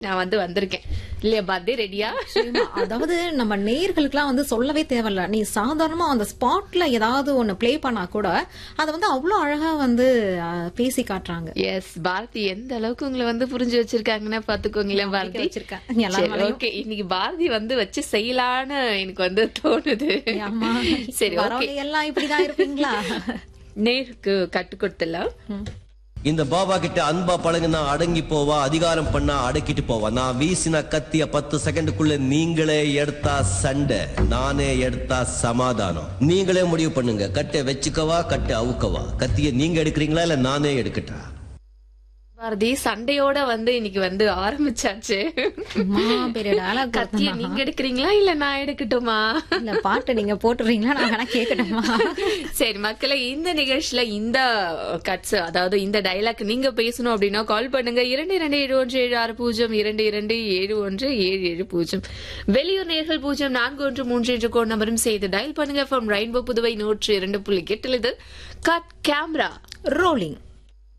நான் வந்து வந்திருக்கேன் இல்லையா பாரதி ரெடியா நிச்சயமா. அதாவது நம்ம நேயர்களுக்குலாம் வந்து சொல்லவே தேவையில்ல நீ சாதாரணமா அந்த ஸ்பாட்ல ஏதாவது ஒண்ணு ப்ளே பண்ணா கூட அத வந்து அவ்வளவு அழகா வந்து அஹ், பேசி காட்டுறாங்க எஸ் பாரதி எந்த அளவுக்கு உங்களை வந்து புரிஞ்சு வச்சிருக்காங்கன்னா பாத்துக்கோங்களேன் பாரதி வச்சிருக்கேன். எல்லாரும் ஓகே இன்னைக்கு பாரதி வந்து வச்சு செய்யலான்னு எனக்கு வந்து தோணுது ஆமா சரி ஓகே வரவங்க எல்லாம் இப்படிதான் இருப்பீங்களா நேருக்கு கட்டு கொடுத்துலாம் இந்த பாபா கிட்ட அன்பா பழகுனா அடங்கி போவா அதிகாரம் பண்ணா அடக்கிட்டு போவா நான் வீசின கத்திய பத்து செகண்டுக்குள்ள நீங்களே எடுத்தா சண்டை நானே எடுத்தா சமாதானம் நீங்களே முடிவு பண்ணுங்க கட்டை வச்சுக்கவா கட்டை அவுக்கவா கத்திய நீங்க எடுக்கிறீங்களா இல்ல நானே எடுக்கட்டா பாரதி சண்டையோட வந்து இன்னைக்கு வந்து ஆரம்பிச்சாச்சு அம்மா, பெரிய dialogue கத்திய நீங்க எடுக்கிறீங்களா இல்ல நான் எடுக்கட்டுமா இல்ல பாட்டு நீங்க போட்டுறீங்களா நான் வேணா கேட்கட்டுமா சரி மக்களை இந்த நிகழ்ச்சியில இந்த கட்ஸ் அதாவது இந்த டைலாக் நீங்க பேசணும் அப்படின்னா கால் பண்ணுங்க இரண்டு இரண்டு ஏழு ஒன்று ஏழு ஆறு பூஜ்ஜியம் இரண்டு இரண்டு ஏழு ஒன்று ஏழு ஏழு பூஜ்ஜியம் வெளியூர் நேர்கள் பூஜ்ஜியம் நான்கு ஒன்று மூன்று என்ற கோட் நம்பரும் செய்து டயல் பண்ணுங்க ஃப்ரம் ரெயின்போ புதுவை நூற்று இரண்டு புள்ளி எட்டில் இது கட் கேமரா ரோலிங்